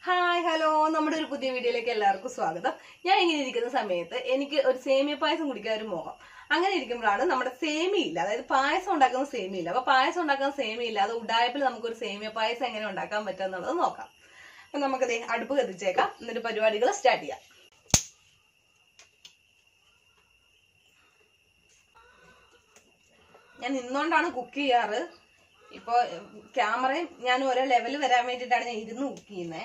hi hello നമ്മുടെ ഒരു പുതിയ വീഡിയോയിലേക്ക് എല്ലാവർക്കും സ്വാഗതം ഞാൻ ഇങ്ങനെ ഇരിക്കുന്ന സമയത്ത് എനിക്ക് ഒരു സേമിയ പായസം കുടിക്കാൻ ഒരു മോഹം അങ്ങനെ ഇരിക്കുമ്പോഴാണ് നമ്മുടെ സേമിയില്ല അതായത് പായസം ഉണ്ടാക്കുന്ന സേമിയില്ല അപ്പൊ പായസം ഉണ്ടാക്കുന്ന സേമിയില്ല അത് ഉടായ്പിൽ നമുക്കൊരു സേമിയ പായസം എങ്ങനെ ഉണ്ടാക്കാൻ പറ്റുക എന്നുള്ളത് നോക്കാം അപ്പൊ നമുക്ക് ദേ അടുപ്പ് കത്തിച്ചേക്കാം എന്നിട്ട് പരിപാടികൾ സ്റ്റാർട്ട് ചെയ്യാം ഞാൻ നിന്നുകൊണ്ടാണ് കുക്ക് ചെയ്യാറ് ഇപ്പൊ ക്യാമറയും ഞാൻ ഓരോ ലെവൽ വരാൻ വേണ്ടിയിട്ടാണ് ഞാൻ ഇരുന്ന് കുക്ക് ചെയ്യുന്നത്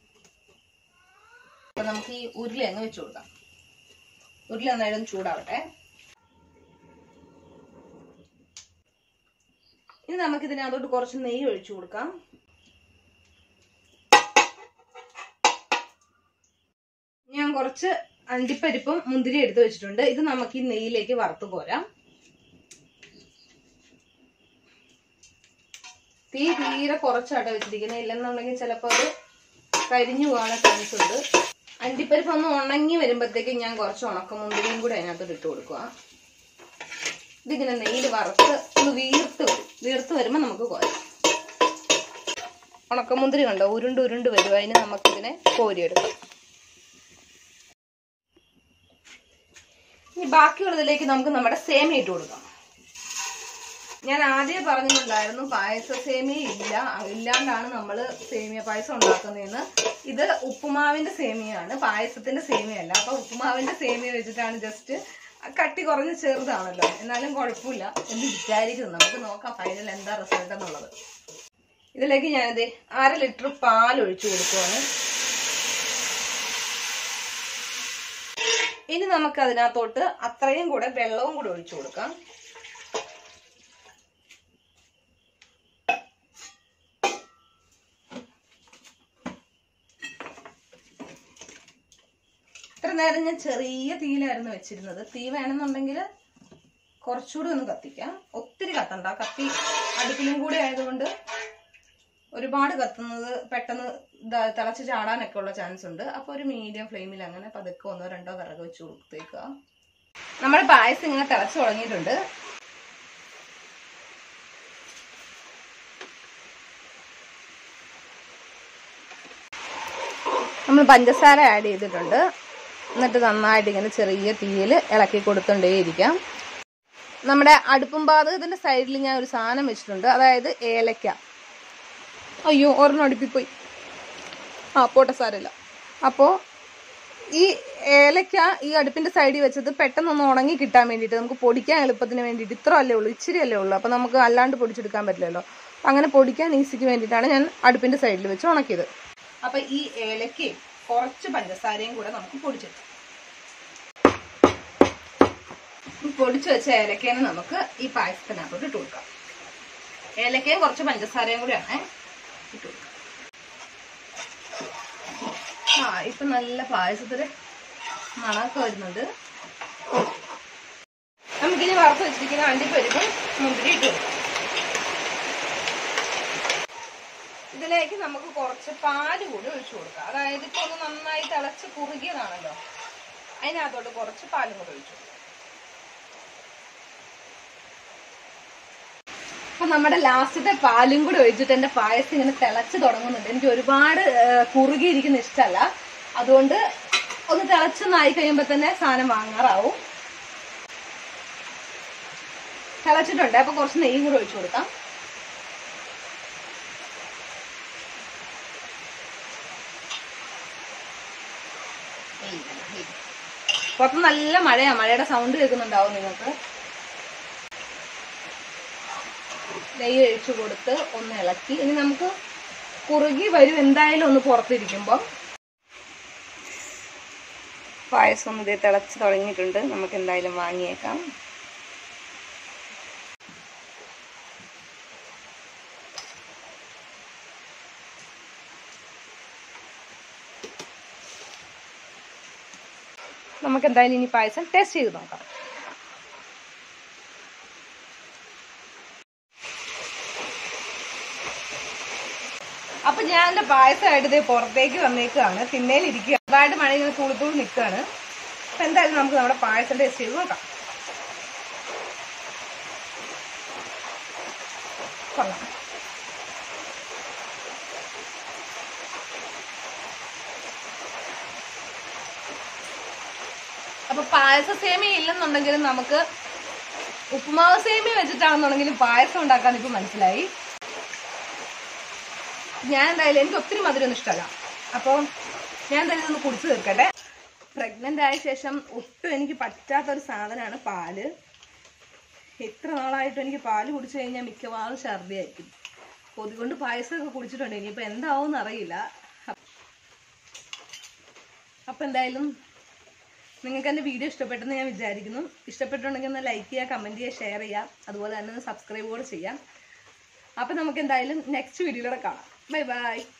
അപ്പൊ നമുക്ക് ഈ ഉരുളി അങ്ങ് വെച്ചു കൊടുക്കാം ഉരുളി നന്നായിട്ട് ചൂടാവട്ടെ ഇനി നമുക്ക് ഇതിനകത്തോട്ട് കുറച്ച് നെയ്യ് ഒഴിച്ചു കൊടുക്കാം ഞാൻ കുറച്ച് അണ്ടിപ്പരിപ്പും മുന്തിരി എടുത്തു വെച്ചിട്ടുണ്ട് ഇത് നമുക്ക് ഈ നെയ്യിലേക്ക് വറുത്ത് കോരാം തീ തീരെ കുറച്ചാട്ടോ വെച്ചിരിക്കുന്നത് ഇല്ലെന്നുണ്ടെങ്കിൽ ചിലപ്പോൾ അത് കരിഞ്ഞു പോകാനുള്ള ചാൻസ് ഉണ്ട് അണ്ടിപ്പരിപ്പ് ഒന്ന് ഉണങ്ങി വരുമ്പോഴത്തേക്ക് ഞാൻ കുറച്ച് ഉണക്കമുന്തിരിയും കൂടെ അതിനകത്തോട്ട് ഇട്ട് കൊടുക്കുക ഇതിങ്ങനെ നെയ്യിൽ വറുത്ത് ഒന്ന് വീർത്ത് വരും വീർത്ത് വരുമ്പോൾ നമുക്ക് കോരാം ഉണക്കമുന്തിരി കണ്ടോ ഉരുണ്ട് ഉരുണ്ട് വരും അതിന് നമുക്കിതിനെ കോരിയെടുക്കാം ഇനി ബാക്കിയുള്ളതിലേക്ക് നമുക്ക് നമ്മുടെ സേമിയ ഇട്ട് കൊടുക്കാം ഞാൻ ആദ്യം പറഞ്ഞിട്ടുണ്ടായിരുന്നു പായസ സേമിയ ഇല്ല ഇല്ലാണ്ടാണ് നമ്മൾ സേമിയ പായസം ഉണ്ടാക്കുന്നതെന്ന് ഇത് ഉപ്പുമാവിന്റെ സേമിയാണ് പായസത്തിന്റെ സേമിയല്ല അപ്പൊ ഉപ്പുമാവിന്റെ സേമിയ വെച്ചിട്ടാണ് ജസ്റ്റ് കട്ടി കുറഞ്ഞ് ചെറുതാണല്ലോ എന്നാലും കുഴപ്പമില്ല എന്ന് വിചാരിക്കുന്നു നമുക്ക് നോക്കാം ഫൈനൽ എന്താ റിസൾട്ട് എന്നുള്ളത് ഇതിലേക്ക് ഞാനിത് അര ലിറ്റർ പാൽ ഒഴിച്ചു കൊടുക്കുവാണ് ഇനി നമുക്ക് അതിനകത്തോട്ട് അത്രയും കൂടെ വെള്ളവും കൂടെ ഒഴിച്ചു കൊടുക്കാം ഇത്ര നേരം ഞാൻ ചെറിയ തീയിലായിരുന്നു വെച്ചിരുന്നത് തീ വേണമെന്നുണ്ടെങ്കിൽ കുറച്ചുകൂടി ഒന്ന് കത്തിക്കാം ഒത്തിരി കത്തണ്ട കത്തി അടുപ്പിലും കൂടി ആയതുകൊണ്ട് ഒരുപാട് കത്തുന്നത് പെട്ടെന്ന് ഇതാ തിളച്ച് ചാടാനൊക്കെ ഉള്ള ചാൻസ് ഉണ്ട് അപ്പോൾ ഒരു മീഡിയം ഫ്ലെയിമിൽ അങ്ങനെ പതുക്കെ ഒന്നോ രണ്ടോ വിറക് വെച്ച് കൊടുത്തേക്കുക നമ്മുടെ പായസം ഇങ്ങനെ തിളച്ച് തുടങ്ങിയിട്ടുണ്ട് നമ്മൾ പഞ്ചസാര ആഡ് ചെയ്തിട്ടുണ്ട് എന്നിട്ട് നന്നായിട്ട് ഇങ്ങനെ ചെറിയ തീയിൽ ഇളക്കി കൊടുത്തോണ്ടേയിരിക്കാം നമ്മുടെ അടുപ്പും പാതകത്തിന്റെ സൈഡിൽ ഞാൻ ഒരു സാധനം വെച്ചിട്ടുണ്ട് അതായത് ഏലക്ക അയ്യോ ഒരെണ്ണം അടുപ്പിപ്പോയി ആ പോട്ടെ സാരമില്ല അപ്പോൾ ഈ ഏലക്ക ഈ അടുപ്പിന്റെ സൈഡിൽ വെച്ചത് പെട്ടെന്നൊന്ന് ഉണങ്ങി കിട്ടാൻ വേണ്ടിയിട്ട് നമുക്ക് പൊടിക്കാൻ എളുപ്പത്തിന് വേണ്ടിയിട്ട് ഇത്ര അല്ലേ ഉള്ളൂ ഇച്ചിരി അല്ലേ ഉള്ളൂ അപ്പോൾ നമുക്ക് അല്ലാണ്ട് പൊടിച്ചെടുക്കാൻ പറ്റില്ലല്ലോ അങ്ങനെ പൊടിക്കാൻ ഈസിക്ക് വേണ്ടിയിട്ടാണ് ഞാൻ അടുപ്പിന്റെ സൈഡിൽ വെച്ച് ഉണക്കിയത് അപ്പൊ ഈ ഏലക്കയും കുറച്ച് പഞ്ചസാരയും കൂടെ നമുക്ക് പൊടിച്ചെടുക്കാം ഈ പൊടിച്ചു വെച്ച ഏലക്കേനെ നമുക്ക് ഈ പായസത്തിനകത്തോട്ട് ഇട്ട് കൊടുക്കാം ഏലക്കയും കുറച്ച് പഞ്ചസാരയും കൂടെയാണ് ഇട്ട് കൊടുക്കാം ആ ഇപ്പൊ നല്ല പായസത്തില് മണമൊക്കെ വരുന്നുണ്ട് നമുക്കിനി വറുത്ത് വെച്ചിരിക്കുന്ന അണ്ടിപ്പരിപ്പ് മുന്തിരി ഇട്ട് കൊടുക്കാം ഇതിലേക്ക് നമുക്ക് കുറച്ച് പാല് കൂടി ഒഴിച്ചു കൊടുക്കാം അതായത് ഇപ്പൊ ഒന്ന് നന്നായി തിളച്ച് കുറുകിയതാണല്ലോ അതിനകത്തോട്ട് കുറച്ച് പാലും കൂടി ഒഴിച്ചു കൊടുക്കാം അപ്പൊ നമ്മുടെ ലാസ്റ്റത്തെ പാലും കൂടി ഒഴിച്ചിട്ട് എന്റെ പായസം ഇങ്ങനെ തിളച്ച് തുടങ്ങുന്നുണ്ട് എനിക്ക് ഒരുപാട് കുറുകിയിരിക്കുന്ന ഇഷ്ടമല്ല അതുകൊണ്ട് ഒന്ന് തിളച്ചൊന്നായി കഴിയുമ്പോ തന്നെ സാധനം വാങ്ങാറാവും തിളച്ചിട്ടുണ്ട് അപ്പൊ കുറച്ച് നെയ്യും കൂടി ഒഴിച്ചു കൊടുക്കാം പുറത്ത് നല്ല മഴയാ മഴയുടെ സൗണ്ട് കേൾക്കുന്നുണ്ടാവും നിങ്ങൾക്ക് നെയ്യ് ഒഴിച്ചു കൊടുത്ത് ഒന്ന് ഇളക്കി ഇനി നമുക്ക് കുറുകി വരും എന്തായാലും ഒന്ന് പുറത്തിരിക്കുമ്പോൾ പായസം ഒന്ന് ഇതേ തിളച്ച് തുടങ്ങിയിട്ടുണ്ട് നമുക്ക് എന്തായാലും വാങ്ങിയേക്കാം നമുക്ക് എന്തായാലും ഇനി പായസം ടേസ്റ്റ് ചെയ്ത് നോക്കാം അപ്പൊ ഞാൻ എന്റെ പായസമായിട്ട് ഇത് പുറത്തേക്ക് വന്നേക്കാണ് തിന്നേലിരിക്കുക ഒരുപാട് മഴ ഇങ്ങനെ തുളുത്തൂൾ നിൽക്കുകയാണ് അപ്പൊ എന്തായാലും നമുക്ക് നമ്മുടെ പായസം ടേസ്റ്റ് ചെയ്ത് നോക്കാം കൊള്ളാം അപ്പൊ പായസ സേമിയ ഇല്ലെന്നുണ്ടെങ്കിലും നമുക്ക് ഉപ്പുമാവ് സേമിയ വെച്ചിട്ടാണെന്നുണ്ടെങ്കിലും പായസം ഉണ്ടാക്കാൻ ഇപ്പൊ മനസ്സിലായി ഞാൻ എന്തായാലും എനിക്ക് ഒത്തിരി മധുരമൊന്നും ഇഷ്ടമല്ല അപ്പോൾ ഞാൻ എന്തായാലും ഇതൊന്ന് കുടിച്ചു തീർക്കട്ടെ പ്രഗ്നന്റ് ആയ ശേഷം ഒട്ടും എനിക്ക് പറ്റാത്ത ഒരു സാധനമാണ് പാല് എത്ര നാളായിട്ടും എനിക്ക് പാല് കുടിച്ചു കഴിഞ്ഞാൽ മിക്കവാറും ഛർദിയായിരിക്കും കൊതി കൊണ്ട് പായസമൊക്കെ കുടിച്ചിട്ടുണ്ട് ഇനിയിപ്പോൾ എന്താവും അറിയില്ല അപ്പം എന്തായാലും നിങ്ങൾക്ക് എൻ്റെ വീഡിയോ ഇഷ്ടപ്പെട്ടെന്ന് ഞാൻ വിചാരിക്കുന്നു ഇഷ്ടപ്പെട്ടുണ്ടെങ്കിൽ ഒന്ന് ലൈക്ക് ചെയ്യുക കമൻറ്റ് ചെയ്യുക ഷെയർ ചെയ്യുക അതുപോലെ തന്നെ ഒന്ന് സബ്സ്ക്രൈബ് കൂടെ ചെയ്യാം അപ്പം നമുക്ക് എന്തായാലും നെക്സ്റ്റ് വീഡിയോയിലൂടെ കാണാം ബൈ ബൈ